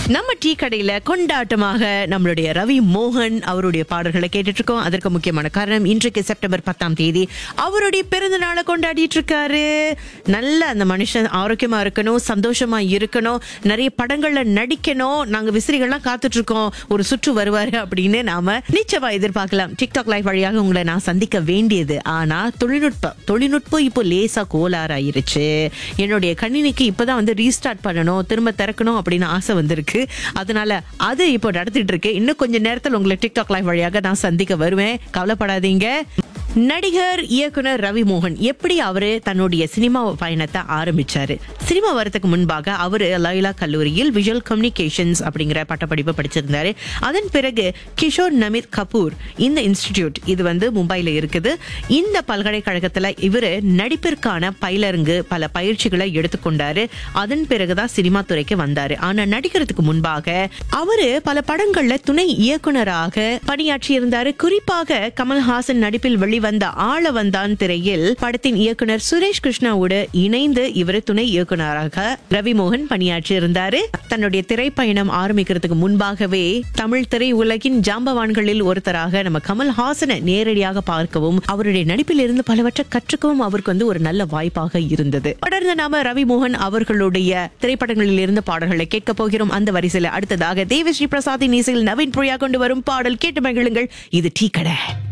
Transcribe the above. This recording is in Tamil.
நம்ம டீ கடையில கொண்டாட்டமாக நம்மளுடைய ரவி மோகன் அவருடைய பாடல்களை கேட்டுட்டு இருக்கோம் அதற்கு முக்கியமான காரணம் இன்றைக்கு செப்டம்பர் பத்தாம் தேதி அவருடைய பிறந்த நாளை கொண்டாடிட்டு இருக்காரு நல்ல அந்த மனுஷன் ஆரோக்கியமா இருக்கணும் சந்தோஷமா இருக்கணும் நிறைய படங்கள்ல நடிக்கணும் நாங்க விசிறிகள்லாம் காத்துட்டு இருக்கோம் ஒரு சுற்று வருவாரு அப்படின்னு நாம நிச்சயமா எதிர்பார்க்கலாம் டிக்டாக் லைவ் வழியாக உங்களை நான் சந்திக்க வேண்டியது ஆனா தொழில்நுட்பம் தொழில்நுட்பம் இப்போ லேசா கோளாறாயிருச்சு என்னுடைய கணினிக்கு இப்பதான் வந்து ரீஸ்டார்ட் பண்ணணும் திரும்ப திறக்கணும் அப்படின்னு ஆசை வந்திருக்கு அதனால அது இப்போ நடத்திட்டு இருக்கு இன்னும் கொஞ்ச நேரத்தில் உங்களை டிக்டாக் லைவ் வழியாக நான் சந்திக்க வருவேன் கவலைப்படாதீங்க நடிகர் இயக்குனர் ரவி மோகன் எப்படி அவரு தன்னுடைய சினிமா பயணத்தை ஆரம்பிச்சாரு சினிமா வரதுக்கு முன்பாக அவரு லைலா கல்லூரியில் விஷுவல் கம்யூனிகேஷன்ஸ் அப்படிங்கிற பட்டப்படிப்பு படிச்சிருந்தாரு அதன் பிறகு கிஷோர் நமித் கபூர் இந்த இன்ஸ்டிடியூட் இது வந்து மும்பைல இருக்குது இந்த பல்கலைக்கழகத்துல இவரு நடிப்பிற்கான பயிலரங்கு பல பயிற்சிகளை எடுத்துக்கொண்டாரு அதன் பிறகுதான் சினிமா துறைக்கு வந்தாரு ஆனா நடிக்கிறதுக்கு முன்பாக அவரு பல படங்கள்ல துணை இயக்குனராக பணியாற்றி இருந்தாரு குறிப்பாக கமல்ஹாசன் நடிப்பில் வெளிவந்த ஆள வந்தான் திரையில் படத்தின் இயக்குனர் சுரேஷ் கிருஷ்ணாவோடு இணைந்து இவர் துணை இயக்குனராக ரவிமோகன் பணியாற்றி இருந்தாரு தன்னுடைய திரைப்பயணம் ஆரம்பிக்கிறதுக்கு முன்பாகவே தமிழ் திரை உலகின் ஜாம்பவான்களில் ஒருத்தராக நம்ம கமல்ஹாசனை நேரடியாக பார்க்கவும் அவருடைய நடிப்பில் இருந்து பலவற்றை கற்றுக்கவும் அவருக்கு வந்து ஒரு நல்ல வாய்ப்பாக இருந்தது தொடர்ந்து நாம ரவி மோகன் அவர்களுடைய திரைப்படங்களில் இருந்து பாடல்களை கேட்க போகிறோம் அந்த வரிசையில அடுத்ததாக தேவஸ்ரீ பிரசாத்தின் இசையில் நவீன் புரியா கொண்டு வரும் பாடல் கேட்டு மகிழுங்கள் இது டீ கடை